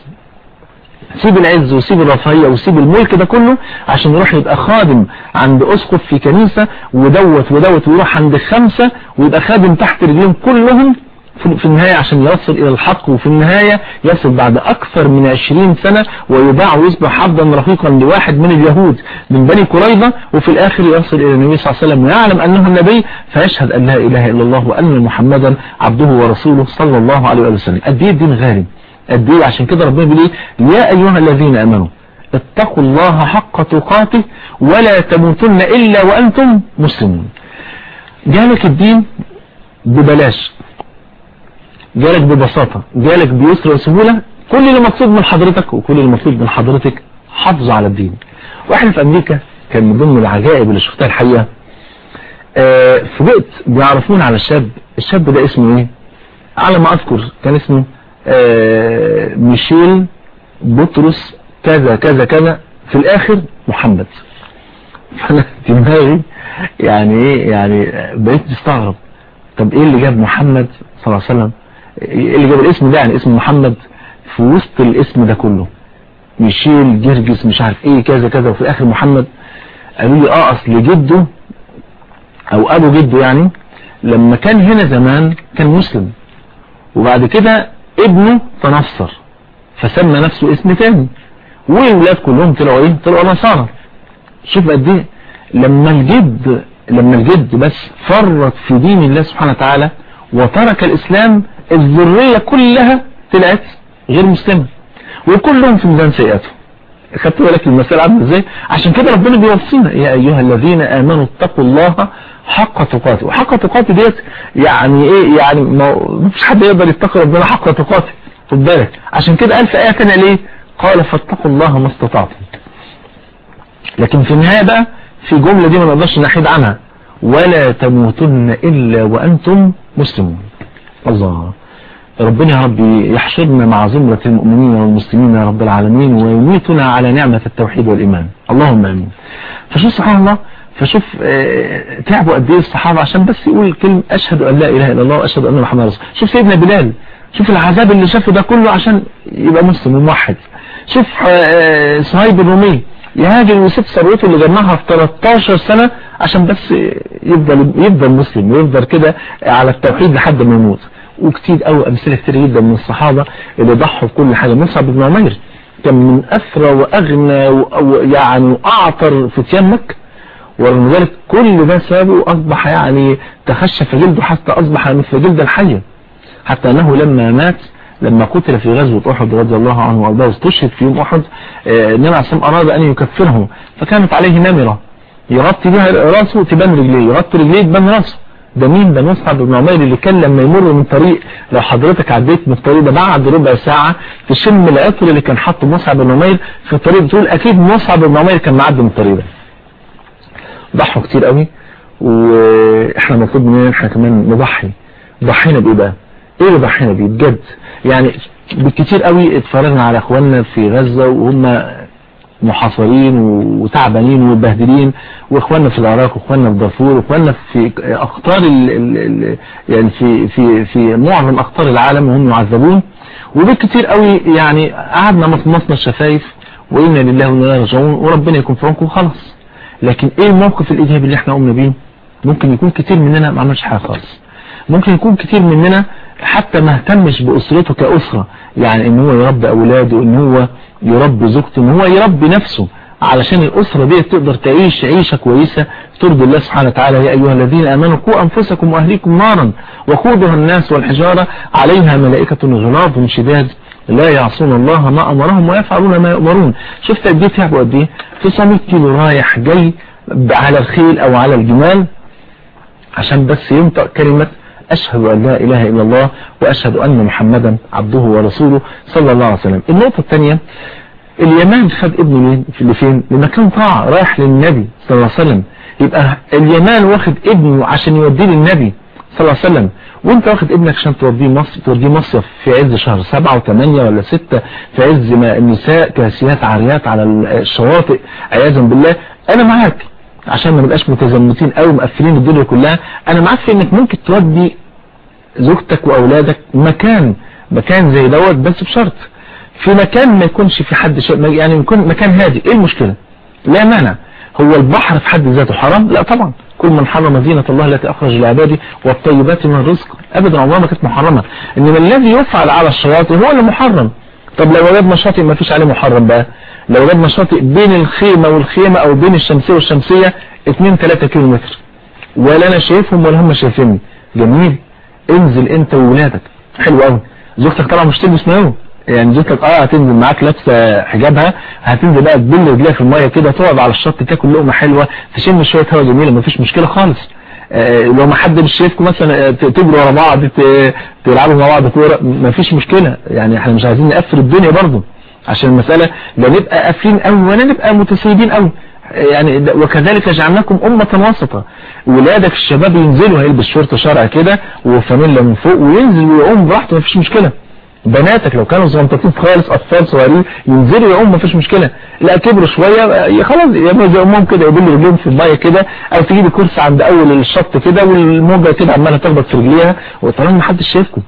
سيب العز وسيب الرفاهية وسيب الملك ده كله عشان يروح يبقى خادم عند اسقف في كنيسة ودوت ودوت ويروح عند خمسة ويبقى خادم تحت رجلين كلهم في النهاية عشان يصل إلى الحق وفي النهاية يصل بعد أكثر من عشرين سنة ويباع ويصبح عبدا رقيقا لواحد من اليهود من بني قريظة وفي الآخر يصل إلى النبي صلى الله عليه وسلم ويعلم أنه النبي فيشهد أن لا إله إلا الله وأن محمدا عبده ورسوله صلى الله عليه وسلم قد ايه الدين غالي قد ايه عشان كده ربنا بيقول ايه يا أيها الذين أمنوا اتقوا الله حق تقاته ولا تموتن إلا وأنتم مسلمون جالك الدين ببلاش جالك ببساطة جالك بيسر وسهولة كل اللي مطلوب من حضرتك وكل اللي مطلوب من حضرتك حافظوا على الدين واحنا في امريكا كان من ضمن العجائب اللي شفتها الحقيقة آه فوجئت بيعرفون على الشاب الشاب ده اسمه ايه على ما اذكر كان اسمه آه ميشيل بطرس كذا كذا كذا في الاخر محمد فانا دماغي يعني ايه يعني بقيت مستغرب طب ايه اللي جاب محمد صلى الله عليه وسلم اللي جاب الاسم ده يعني اسم محمد في وسط الاسم ده كله ميشيل جرجس مش عارف ايه كذا كذا وفي الاخر محمد قالوا لي اه اصل جده او ابو جده يعني لما كان هنا زمان كان مسلم وبعد كده ابنه تنصر فسمى نفسه اسم تاني والولاد كلهم طلعوا ايه طلعوا نصارى شوف قد ايه لما الجد لما الجد بس فرط في دين الله سبحانه وتعالى وترك الاسلام الذرية كلها طلعت غير مسلمة وكلهم في ميزان سيئاته خدت بالك المسألة عامله ازاي عشان كده ربنا بيوصينا يا ايها الذين امنوا اتقوا الله حق تقاته وحق تقاته ديت يعني ايه يعني ما فيش حد يقدر يتقي ربنا حق تقاته خد بالك عشان كده قال في ايه ثانيه ليه قال فاتقوا الله ما استطعتم لكن في النهايه بقى في جمله دي ما نقدرش نحيد عنها ولا تموتن الا وانتم مسلمون الله ربنا يا رب يحشرنا مع زمرة المؤمنين والمسلمين يا رب العالمين ويميتنا على نعمة التوحيد والإيمان اللهم آمين فشوف سبحان الله فشوف اه تعبوا قد ايه الصحابة عشان بس يقول كلمة أشهد أن لا إله إلا الله وأشهد أن محمد رسول شوف سيدنا بلال شوف العذاب اللي شافه ده كله عشان يبقى مسلم وموحد شوف اه صهيب الرومي يهاجر ويسيب ثروته اللي جمعها في 13 سنة عشان بس يفضل يفضل مسلم ويفضل كده على التوحيد لحد ما يموت وكتير قوي امثله كتير جدا من الصحابه اللي ضحوا بكل حاجه مصعب بن عمير كان من اثرى واغنى ويعني واعطر فتيان مكه ورغم ذلك كل ده سابه اصبح يعني تخشف جلده حتى اصبح مثل جلد الحي حتى انه لما مات لما قتل في غزوة أحد رضي الله عنه وارضاه واستشهد في يوم أحد النبي عليه الصلاة أراد أن يكفره فكانت عليه نمرة يغطي بها راسه تبان رجليه يغطي رجليه تبان راسه ده مين ده مصعب بن عمير اللي كان لما يمر من طريق لو حضرتك عديت من الطريق ده بعد ربع ساعة تشم العطر اللي كان حاطه مصعب بن عمير في الطريق بتقول اكيد مصعب بن عمير كان معدي من الطريق ده ضحوا كتير قوي واحنا المفروض مننا احنا كمان نضحي ضحينا بايه بقى ايه اللي ضحينا بيه بجد يعني بالكتير قوي اتفرجنا على اخواننا في غزة وهم محاصرين وتعبانين ومبهدلين واخواننا في العراق واخواننا في دارفور واخواننا في اقطار ال ال يعني في في في معظم اقطار العالم وهم يعذبون وبالكتير قوي يعني قعدنا مصمصنا الشفايف وإنا لله وإنا إليه راجعون وربنا يكون في عونكم وخلاص لكن ايه الموقف الايجابي اللي احنا قمنا بيه ممكن يكون كتير مننا ما عملش حاجه خالص ممكن يكون كتير مننا حتى ما اهتمش باسرته كاسره يعني ان هو يربي اولاده ان هو يربي زوجته ان هو يربي نفسه علشان الاسره دي تقدر تعيش عيشه كويسه ترضي الله سبحانه وتعالى يا ايها الذين امنوا قوا انفسكم واهليكم نارا وقودها الناس والحجاره عليها ملائكه غلاظ شداد لا يعصون الله ما امرهم ويفعلون ما يؤمرون شفت قد ايه تعبوا قد ايه 900 كيلو رايح جاي على الخيل او على الجمال عشان بس ينطق كلمة أشهد أن لا إله إلا الله وأشهد أن محمدا عبده ورسوله صلى الله عليه وسلم النقطة الثانية اليمان خد ابنه لفين لمكان طاعة رايح للنبي صلى الله عليه وسلم يبقى اليمان واخد ابنه عشان يوديه للنبي صلى الله عليه وسلم وانت واخد ابنك عشان توديه مصر توديه مصيف في عز شهر سبعة وثمانية ولا ستة في عز ما النساء كاسيات عاريات على الشواطئ عياذا بالله انا معاك عشان ما نبقاش متزمتين او مقفلين الدنيا كلها انا معاك في انك ممكن تودي زوجتك واولادك مكان مكان زي دوت بس بشرط في مكان ما يكونش في حد شيء يعني يكون مكان هادي ايه المشكلة لا مانع هو البحر في حد ذاته حرام لا طبعا كل من حرم زينة الله التي أخرج لعباده والطيبات من الرزق أبدا عمرها ما كانت محرمة إنما الذي يفعل على الشواطئ هو اللي محرم طب لو وجدنا شاطئ ما فيش عليه محرم بقى لو وجدنا شاطئ بين الخيمة والخيمة أو بين الشمسية والشمسية 2 3 كيلو متر ولا أنا شايفهم ولا هم شايفيني جميل انزل أنت وولادك حلو قوي زوجتك طبعا مش تلبس مايو يعني زوجتك اه هتنزل معاك لابسه حجابها هتنزل بقى تبل رجليها في الميه كده تقعد على الشط تاكل لقمه حلوه تشم شويه هوا جميله مفيش مشكله خالص آه لو ما حد مش شايفكم مثلا تجروا ورا بعض تلعبوا مع بعض كوره مفيش مشكله يعني احنا مش عايزين نقفل الدنيا برضه عشان المساله لا نبقى قافلين قوي ولا نبقى متسيبين قوي يعني وكذلك جعلناكم أمة وسطة ولادك الشباب ينزلوا هيلبس شورت شرع كده وفانيلا من فوق وينزل ويقوم براحته مفيش مشكله بناتك لو كانوا صغنطتين خالص اطفال صغيرين ينزلوا يعوموا مفيش مشكله لا كبروا شويه خلاص يعملوا زي امهم كده يبلوا رجليهم في الميه كده او تجيب كرسي عند اول الشط كده والموجه كده عماله تخبط في رجليها وطالما ما حدش شايفكم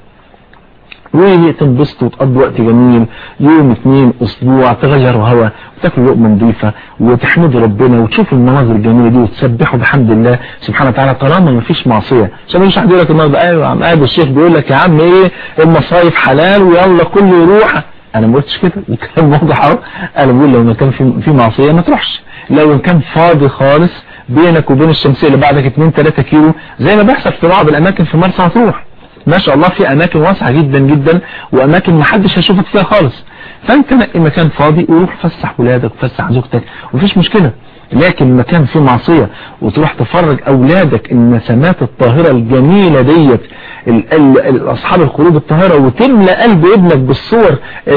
وتنبسطوا وتقضوا وقت جميل يوم اثنين اسبوع تغيروا هوا وتاكلوا لقمه نظيفه وتحمدوا ربنا وتشوفوا المناظر الجميله دي وتسبحوا بحمد الله سبحانه وتعالى طالما ما فيش معصيه عشان مش حد يقول لك النهارده ايوه يا عم قاعد الشيخ بيقول لك يا عم ايه المصايف حلال ويلا كله يروح انا ما قلتش كده الكلام واضح اهو انا بقول لو ما كان في في معصيه ما تروحش لو كان فاضي خالص بينك وبين الشمسيه اللي بعدك 2 3 كيلو زي ما بيحصل في بعض الاماكن في مرسى مطروح ما شاء الله في اماكن واسعة جدا جدا واماكن ما حدش هيشوفك فيها خالص فانت نقي مكان فاضي وروح فسح ولادك وفسح زوجتك ومفيش مشكلة لكن مكان فيه معصية وتروح تفرج اولادك النسمات الطاهرة الجميلة ديت اصحاب القلوب الطاهرة وتملى قلب ابنك بالصور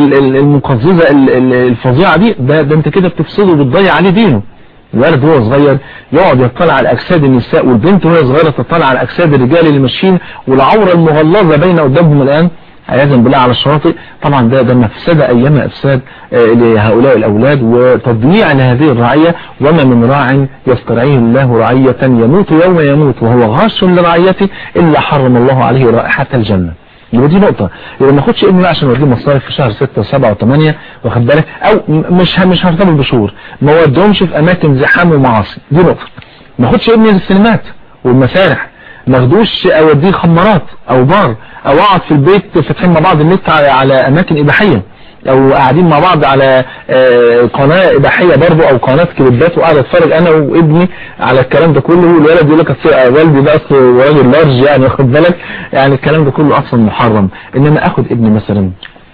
المقززة الفظيعة دي ده, ده انت كده بتفسده وبتضيع عليه دينه الولد وهو صغير يقعد يطلع على اجساد النساء والبنت وهي صغيرة تطلع على اجساد الرجال اللي ماشيين والعورة المغلظة بين قدامهم الان عياذا بالله على الشواطئ طبعا ده ده مفسدة ايام افساد لهؤلاء الاولاد وتضييع لهذه الرعية وما من راع يسترعيه الله رعية يموت يوم يموت وهو غاش لرعيته الا حرم الله عليه رائحة الجنة يبقى دي نقطة يبقى ما اخدش ابني عشان اوديه مصاريف في شهر 6 و7 و8 واخد بالك او مش مش هرتبط بشهور ما ودهمش في اماكن زحام ومعاصي دي نقطة ما اخدش ابني للسينمات والمسارح ما اخدوش اوديه خمارات او بار او اقعد في البيت فاتحين مع بعض النت على اماكن اباحيه او قاعدين مع بعض على قناة اباحية برضه او قناة كليبات وقاعد اتفرج انا وابني على الكلام ده كله والولد يقول لك والدي ده اصل راجل لارج يعني واخد بالك يعني الكلام ده كله اصلا محرم انما اخد ابني مثلا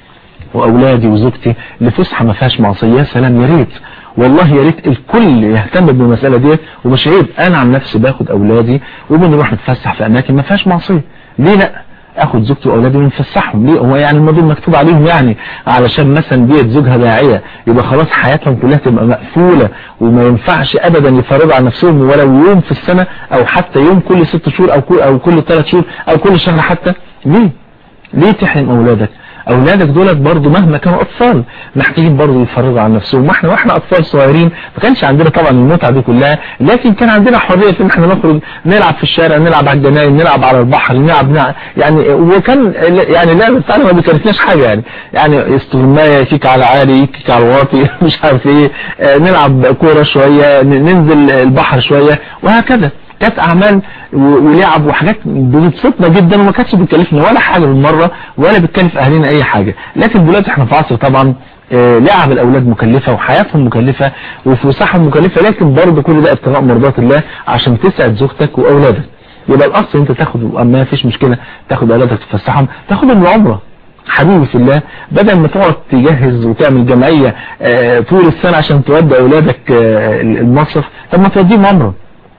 واولادي وزوجتي لفسحه ما فيهاش معصيه يا سلام يا ريت والله يا ريت الكل يهتم بالمسألة دي ومش عيب انا عن نفسي باخد اولادي وبنروح نتفسح في اماكن ما فيهاش معصيه ليه لا اخد زوجتي واولادي ونفسحهم ليه هو يعني الموضوع مكتوب عليهم يعني علشان مثلا ديت زوجها داعيه يبقى خلاص حياتهم كلها تبقى مقفوله وما ينفعش ابدا يفرضوا على نفسهم ولو يوم في السنه او حتى يوم كل ست شهور او كل او كل ثلاث شهور او كل شهر حتى ليه ليه تحرم اولادك اولادك دولت برضو مهما كانوا اطفال محتاجين برضو يتفرجوا عن نفسهم واحنا واحنا اطفال صغيرين ما كانش عندنا طبعا المتعه دي كلها لكن كان عندنا حريه في ان احنا نخرج نلعب في الشارع نلعب على الجناين نلعب على البحر نلعب نلعب يعني وكان يعني اللعب بتاعنا ما بيكلفناش حاجه يعني يعني استغمايه يكيك على عالي يكيك على واطي مش عارف ايه نلعب كوره شويه ننزل البحر شويه وهكذا كانت اعمال ولعب وحاجات بتبسطنا جدا وما كانتش بتكلفنا ولا حاجة بالمرة ولا بتكلف اهلنا اي حاجة لكن دلوقتي احنا في عصر طبعا لعب الاولاد مكلفة وحياتهم مكلفة وفسحهم مكلفة لكن برضه كل ده ابتغاء مرضات الله عشان تسعد زوجتك واولادك يبقى الاصل انت تاخد اما فيش مشكلة تاخد اولادك تفسحهم تاخدهم العمره حبيبي في الله بدل ما تقعد تجهز وتعمل جمعية طول السنة عشان تودي اولادك المصرف طب ما توديهم عمره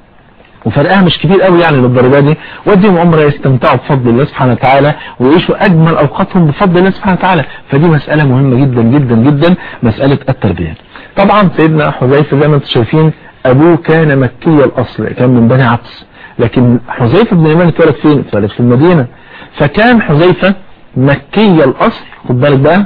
وفرقها مش كبير قوي يعني للدرجه دي وديهم عمره يستمتعوا بفضل الله سبحانه وتعالى ويعيشوا اجمل اوقاتهم بفضل الله سبحانه وتعالى فدي مسألة مهمة جدا جدا جدا مسألة التربية طبعا سيدنا حذيفه زي ما انتم شايفين ابوه كان مكي الاصل كان من بني عبس لكن حذيفه بن اليمان اتولد فين اتولد في المدينة فكان حذيفه مكي الاصل خد بالك بقى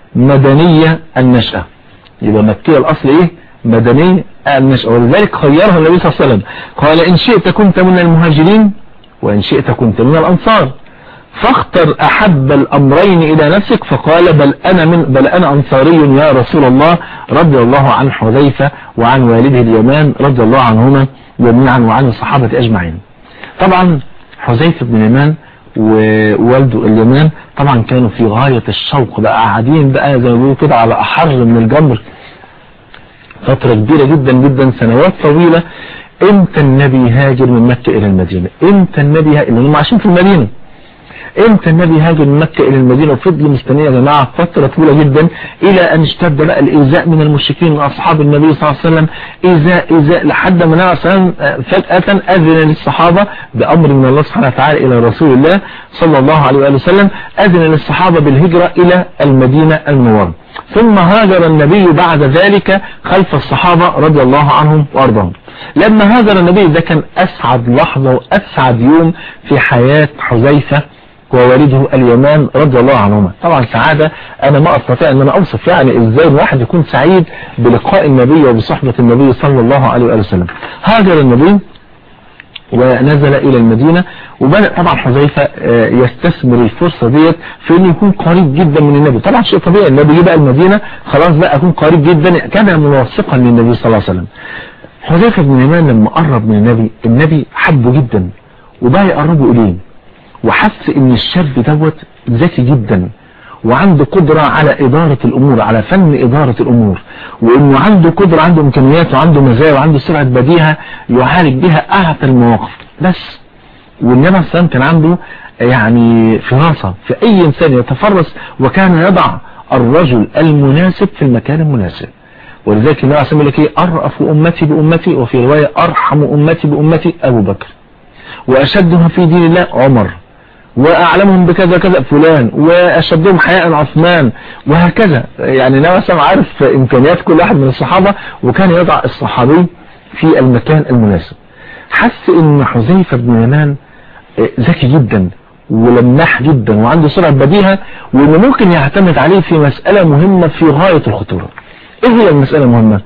مدنية النشأة يبقى مكي الاصل ايه مدني النشأة ولذلك خيرها النبي صلى الله عليه وسلم قال إن شئت كنت من المهاجرين وإن شئت كنت من الأنصار فاختر أحب الأمرين إلى نفسك فقال بل أنا من بل أنا أنصاري يا رسول الله رضي الله عن حذيفة وعن والده اليمان رضي الله عنهما جميعا وعن الصحابة أجمعين طبعا حذيفة بن اليمان ووالده اليمان طبعا كانوا في غاية الشوق بقى قاعدين بقى زي ما بيقولوا كده على أحر من الجمر فترة كبيرة جدا جدا سنوات طويلة امتى النبي هاجر من مكة الى المدينة امتى النبي هاجر لانهم عايشين في المدينة امتى النبي هاجر من مكة الى المدينة وفضل مستنيه يا جماعة فترة طويلة جدا الى ان اشتد بقى الايذاء من المشركين من اصحاب النبي صلى الله عليه وسلم ايذاء ايذاء لحد ما النبي صلى الله عليه وسلم فجأة اذن للصحابة بامر من الله سبحانه وتعالى الى رسول الله صلى الله عليه وآله وسلم اذن للصحابة بالهجرة الى المدينة المنورة ثم هاجر النبي بعد ذلك خلف الصحابة رضي الله عنهم وارضاهم لما هاجر النبي ده كان اسعد لحظة واسعد يوم في حياة حذيفة ووالده اليمان رضي الله عنهما طبعا سعادة انا ما استطيع ان انا اوصف يعني ازاي الواحد يكون سعيد بلقاء النبي وبصحبة النبي صلى الله عليه وآله وسلم هاجر النبي ونزل الى المدينة وبدأ طبعا حذيفة يستثمر الفرصة ديت في انه يكون قريب جدا من النبي طبعا شيء طبيعي النبي يجي بقى المدينة خلاص بقى اكون قريب جدا كان منسقا للنبي صلى الله عليه وسلم حذيفة بن اليمان لما قرب من النبي النبي حبه جدا وبقى يقربه اليه وحس ان الشاب دوت ذكي جدا وعنده قدرة على إدارة الأمور على فن إدارة الأمور وإنه عنده قدرة عنده إمكانيات وعنده مزايا وعنده سرعة بديهة يعالج بها أعتى المواقف بس والنبي صلى الله عليه وسلم كان عنده يعني فراسة في أي إنسان يتفرس وكان يضع الرجل المناسب في المكان المناسب ولذلك النبي عليه الصلاة والسلام يقول لك أرأف أمتي بأمتي وفي رواية أرحم أمتي بأمتي أبو بكر وأشدها في دين الله عمر وأعلمهم بكذا كذا فلان وأشدهم حياء عثمان وهكذا يعني النبي عليه الصلاة عارف إمكانيات كل واحد من الصحابة وكان يضع الصحابي في المكان المناسب حس إن حذيفة بن يمان ذكي جدا ولماح جدا وعنده سرعة بديهة وانه ممكن يعتمد عليه في مسألة مهمة في غاية الخطورة ايه هي المسألة المهمة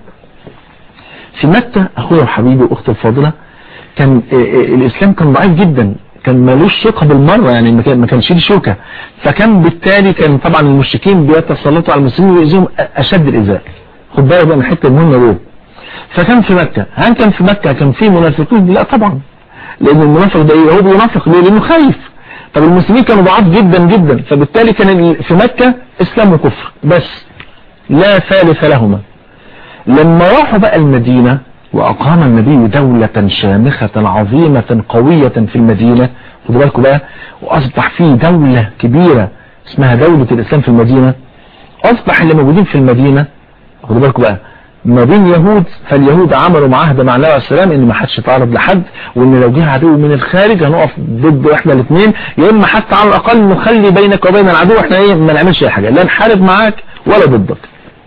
في مكة اخويا وحبيبي واختي الفاضلة كان الاسلام كان ضعيف جدا كان مالوش ثقة بالمرة يعني ما كانش ليه شوكة فكان بالتالي كان طبعا المشركين بيتسلطوا على المسلمين ويؤذيهم اشد الاذى خد بالك بقى من الحته المهمة دول فكان في مكة هل كان في مكة كان في منافقين لا طبعا لان المنافق ده ايه هو بينافق ليه لانه خايف طب المسلمين كانوا ضعاف جدا جدا فبالتالي كان في مكة اسلام وكفر بس لا ثالث لهما لما راحوا بقى المدينة واقام النبي دولة شامخة عظيمة قوية في المدينة خدوا بالكم بقى واصبح فيه دولة كبيرة اسمها دولة الاسلام في المدينة اصبح اللي موجودين في المدينة خدوا بالكم بقى ما بين يهود فاليهود عملوا معاهدة مع النبي عليه السلام ان ما حدش يتعرض لحد وان لو جه عدو من الخارج هنقف ضد احنا الاثنين يا اما حتى على الاقل نخلي بينك وبين العدو احنا ايه ما نعملش اي حاجة لا نحارب معاك ولا ضدك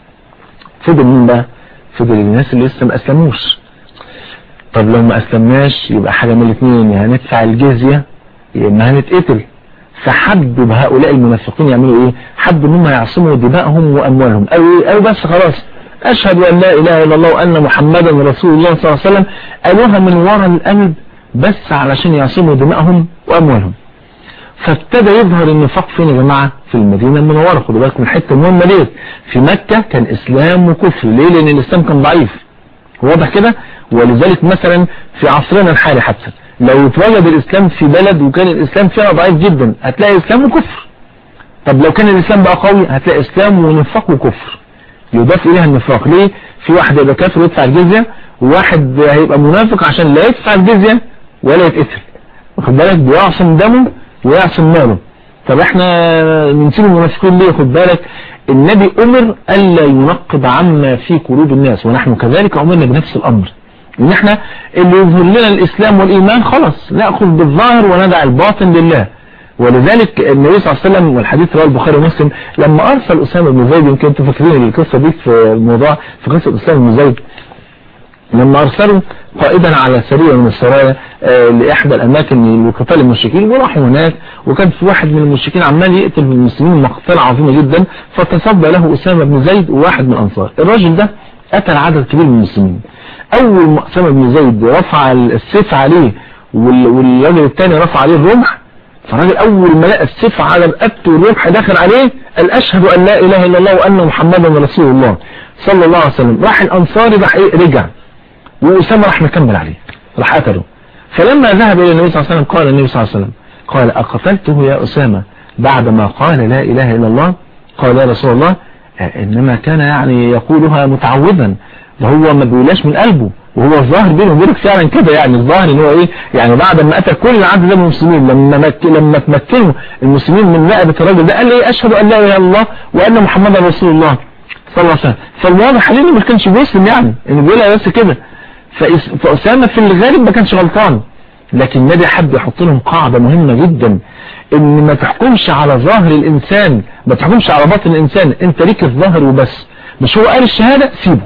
فضل مين بقى فضل الناس اللي لسه ما اسلموش طب لو ما اسلمناش يبقى حاجة من الاثنين يا هندفع الجزية يا اما هنتقتل فحبوا بهؤلاء المنافقين يعملوا ايه حبوا ان هم يعصموا دمائهم واموالهم او ايه او بس خلاص أشهد أن لا إله إلا الله وأن محمدا رسول الله صلى الله عليه وسلم قالوها من وراء القلب بس علشان يعصموا دمائهم وأموالهم فابتدى يظهر النفاق فين يا جماعة في المدينة المنورة خدوا بالكم من حته مهمة ليه في مكة كان إسلام وكفر ليه لأن الإسلام كان ضعيف واضح كده ولذلك مثلا في عصرنا الحالي حتى لو اتوجد الإسلام في بلد وكان الإسلام فيها ضعيف جدا هتلاقي إسلام وكفر طب لو كان الإسلام بقى قوي هتلاقي إسلام ونفاق وكفر يضاف إليها النفاق ليه في واحد هيبقى كافر ويدفع الجزية وواحد هيبقى منافق عشان لا يدفع الجزية ولا يتقتل واخد بالك بيعصم دمه ويعصم ماله طب احنا نسيب المنافقين ليه خد بالك النبي امر الا ينقب عما في قلوب الناس ونحن كذلك امرنا بنفس الامر ان احنا اللي يظهر لنا الاسلام والايمان خلاص ناخذ بالظاهر وندع الباطن لله ولذلك النبي صلى الله عليه وسلم والحديث رواه البخاري ومسلم لما ارسل اسامه بن زيد يمكن انتم فاكرين القصه دي في الموضوع في قصه اسامه بن زيد لما ارسلوا قائدا على سرية من السرايا آه لإحدى الأماكن لقتال المشركين وراحوا هناك وكان في واحد من المشركين عمال يقتل من المسلمين مقتلة عظيمة جدا فتصدى له أسامة بن زيد وواحد من الأنصار الراجل ده قتل عدد كبير من المسلمين أول ما أسامة بن زيد رفع السيف عليه والراجل الثاني رفع عليه الرمح فالراجل أول ما لقى السيف على رقبته والرمح داخل عليه قال أشهد أن لا إله إلا الله وأن محمدا رسول الله صلى الله عليه وسلم راح الأنصاري راح إيه رجع وأسامة راح مكمل عليه راح قتله فلما ذهب إلى النبي صلى الله عليه وسلم قال النبي صلى الله عليه وسلم قال أقتلته يا أسامة بعدما قال لا إله إلا الله قال يا رسول الله إنما كان يعني يقولها متعوذا ده هو ما بيقولهاش من قلبه وهو الظاهر بينه وبينك فعلا كده يعني الظاهر ان هو ايه يعني بعد ما قتل كل العدد ده من المسلمين لما مك... لما تمكنوا المسلمين من رقبه الراجل ده قال ايه اشهد ان لا اله الا الله وان محمدا رسول الله صلى الله عليه وسلم فالواضح عليه انه ما كانش بيسلم يعني انه بيقولها بس كده فأسامة في الغالب ما كانش غلطان لكن النبي حب يحط لهم قاعدة مهمة جدا ان ما تحكمش على ظاهر الانسان ما تحكمش على باطن الانسان انت ليك الظاهر وبس مش هو قال الشهادة سيبه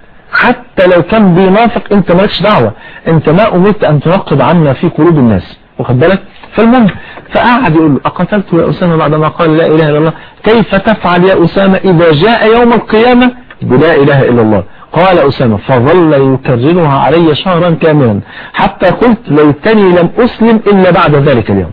حتى لو كان بينافق انت مالكش دعوة انت ما امرت ان تنقب عنا في قلوب الناس واخد بالك فالمهم فقعد يقول له اقتلت يا اسامة بعدما قال لا اله الا الله كيف تفعل يا اسامة اذا جاء يوم القيامة بلا اله الا الله قال أسامة فظل يكررها علي شهرا كاملا حتى قلت ليتني لم أسلم إلا بعد ذلك اليوم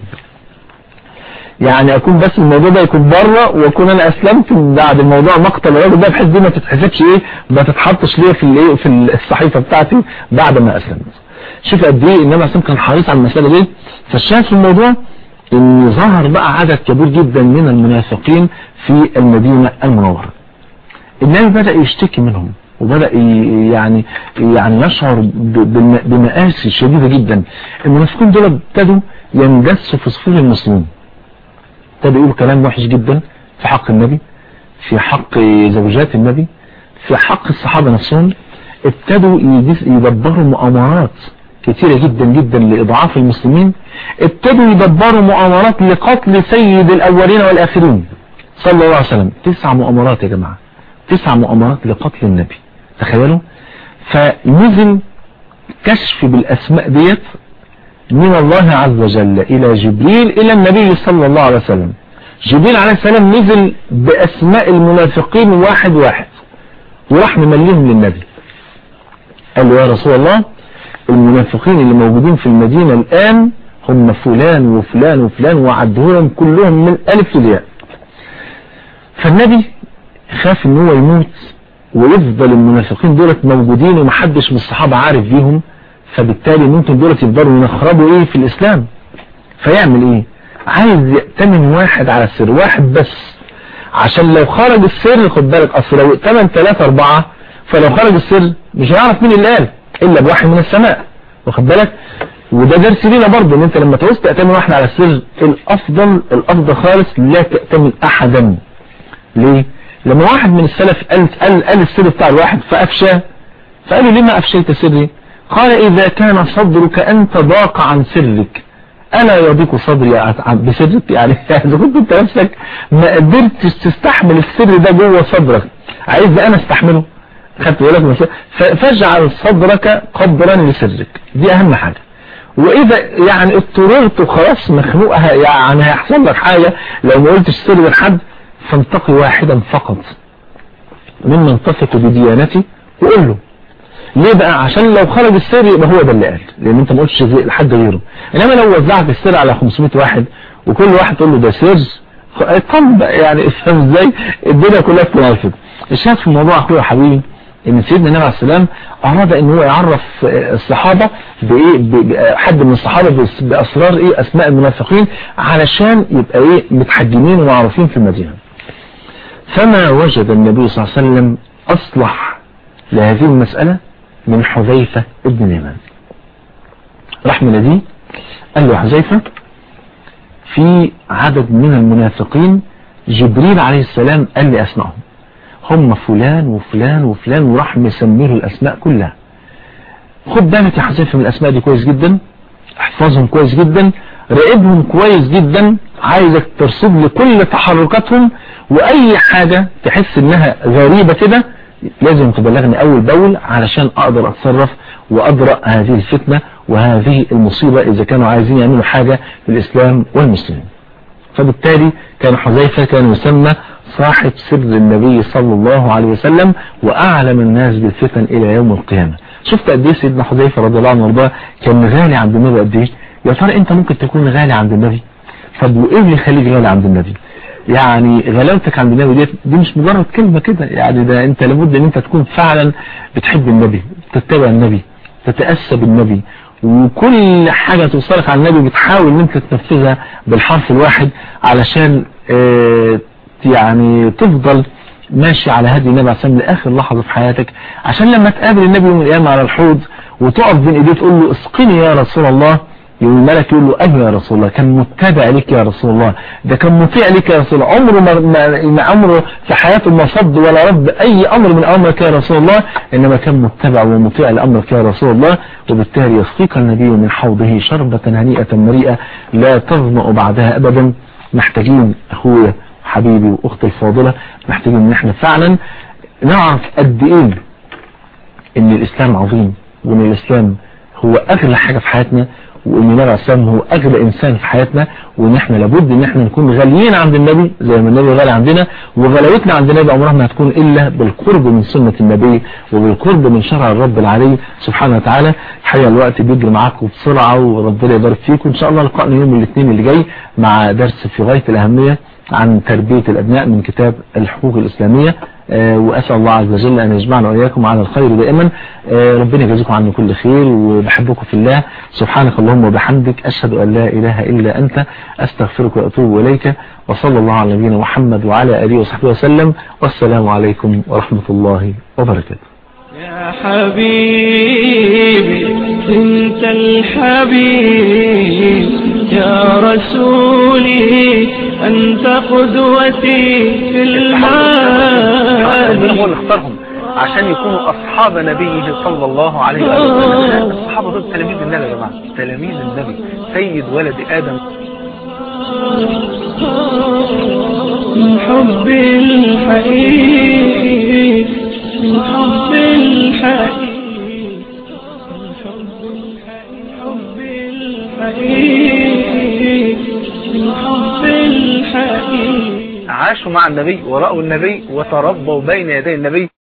يعني أكون بس الموضوع ده يكون بره وأكون أنا أسلمت بعد الموضوع مقتل الراجل ده بحيث دي ما تتحسبش إيه ما تتحطش ليه في الإيه في الصحيفة بتاعتي بعد ما أسلمت شوف قد إيه إنما أسلم كان حريص على المسألة دي فالشاهد في الموضوع إن ظهر بقى عدد كبير جدا من المنافقين في المدينة المنورة النبي بدأ يشتكي منهم وبدأ يعني يعني يشعر بمآسي شديدة جدا المنافقين دول ابتدوا يندسوا في صفوف المسلمين ابتدوا يقولوا كلام وحش جدا في حق النبي في حق زوجات النبي في حق الصحابة نفسهم ابتدوا يدبروا مؤامرات كثيرة جدا جدا لإضعاف المسلمين ابتدوا يدبروا مؤامرات لقتل سيد الأولين والآخرين صلى الله عليه وسلم تسع مؤامرات يا جماعة تسع مؤامرات لقتل النبي تخيلوا فنزل كشف بالأسماء ديت من الله عز وجل إلى جبريل إلى النبي صلى الله عليه وسلم جبريل عليه السلام نزل بأسماء المنافقين واحد واحد وراح ممليهم للنبي قال له يا رسول الله المنافقين اللي موجودين في المدينة الآن هم فلان وفلان وفلان وعدهم كلهم من ألف لياء فالنبي خاف ان هو يموت ويفضل المنافقين دولت موجودين ومحدش من الصحابة عارف بيهم فبالتالي ممكن دولت يفضلوا ينخربوا ايه في الاسلام فيعمل ايه عايز يأتمن واحد على السر واحد بس عشان لو خرج السر خد بالك اصل لو ائتمن ثلاثة اربعة فلو خرج السر مش هيعرف مين اللي قال الا بوحي من السماء واخد بالك وده درس لينا برضه ان انت لما تعوز تأتمن واحد على السر الافضل الافضل خالص لا تأتمن احدا ليه لما واحد من السلف قال, قال, قال السر بتاع الواحد فأفشاه فقالوا لما أفشيت سري قال إذا كان صدرك أنت ضاق عن سرك ألا يضيق صدري بسرك يعني إذا كنت أنت نفسك ما قدرتش تستحمل السر ده جوه صدرك عايز أنا استحمله خدت بالك فاجعل صدرك قدرا لسرك دي أهم حاجة وإذا يعني اضطررت وخلاص مخنوقها يعني هيحصل لك حاجة لو ما قلتش سر لحد فانتقي واحدا فقط ممن تثق بديانتي وقول له ليه بقى عشان لو خرج السر يبقى هو ده اللي قال لان انت ما قلتش لحد غيره انما لو وزعت السر على 500 واحد وكل واحد تقول له ده سر طب يعني افهم ازاي الدنيا كلها تنافق الشاهد في الموضوع اخويا وحبيبي ان سيدنا النبي عليه السلام اراد ان هو يعرف الصحابة بايه حد من الصحابة باسرار ايه اسماء المنافقين علشان يبقى ايه متحجمين ومعروفين في المدينة فما وجد النبي صلى الله عليه وسلم اصلح لهذه المسألة من حذيفة ابن اليمان راح من قال له حذيفة في عدد من المنافقين جبريل عليه السلام قال لي اسمائهم هم فلان وفلان وفلان وراح مسميه الاسماء كلها خد بالك يا حذيفة من الاسماء دي كويس جدا احفظهم كويس جدا راقبهم كويس جدا عايزك ترصد لي كل تحركاتهم واي حاجة تحس انها غريبة كده لازم تبلغني اول باول علشان اقدر اتصرف وادرأ هذه الفتنة وهذه المصيبة اذا كانوا عايزين يعملوا حاجة في الاسلام والمسلمين فبالتالي كان حذيفة كان يسمى صاحب سر النبي صلى الله عليه وسلم واعلم الناس بالفتن الى يوم القيامة شفت قد ايه سيدنا حذيفة رضي الله عنه وارضاه كان غالي عند النبي قد ايه يا ترى انت ممكن تكون غالي عند النبي طب وايه اللي يخليك غالي عند النبي يعني غلاوتك عند النبي دي, دي مش مجرد كلمة كده يعني ده انت لابد ان انت تكون فعلا بتحب النبي تتبع النبي تتأسى بالنبي وكل حاجة توصلك على النبي بتحاول ان انت تنفذها بالحرف الواحد علشان اه يعني تفضل ماشي على هدي النبي عليه الصلاة والسلام لآخر لحظة في حياتك عشان لما تقابل النبي يوم القيامة على الحوض وتقف بين ايديه تقول له اسقني يا رسول الله يقول الملك يقول له ايوه يا رسول الله كان متبع لك يا رسول الله ده كان مطيع لك يا رسول الله عمره ما, ما عمره في حياته ما صد ولا رد اي امر من امرك يا رسول الله انما كان متبع ومطيع لامرك يا رسول الله وبالتالي يسقيك النبي من حوضه شربة هنيئة مريئة لا تظمأ بعدها ابدا محتاجين اخويا حبيبي واختي الفاضلة محتاجين ان احنا فعلا نعرف قد ايه ان الاسلام عظيم وان الاسلام هو اغلى حاجة في حياتنا وان النبي عليه السلام هو اغلى انسان في حياتنا وان احنا لابد ان احنا نكون غاليين عند النبي زي ما النبي غالي عندنا وغلاوتنا عند النبي عمرها ما هتكون الا بالقرب من سنة النبي وبالقرب من شرع الرب العلي سبحانه وتعالى الحقيقه الوقت بيجري معاكم بسرعة وربنا يبارك فيكم ان شاء الله لقائنا يوم الاثنين اللي جاي مع درس في غاية الاهمية عن تربية الابناء من كتاب الحقوق الاسلامية وأسأل الله عز وجل أن يجمعنا وإياكم على الخير دائما ربنا يجزيكم عني كل خير وبحبكم في الله سبحانك اللهم وبحمدك أشهد أن لا إله إلا أنت أستغفرك وأتوب إليك وصلى الله على نبينا محمد وعلى آله وصحبه وسلم والسلام عليكم ورحمة الله وبركاته يا حبيبي انت الحبيب يا رسولي أنت قدوتي في ربنا هو المال اللي اختارهم عشان يكونوا اصحاب نبيه صلى الله عليه وسلم الصحابه دول تلاميذ النبي يا جماعه تلاميذ النبي سيد ولد ادم من حب الحقيقي من حب الحقيقي من حب الحقيقي من حب الحقيقي عاشوا مع النبي ورأوا النبي وتربوا بين يدي النبي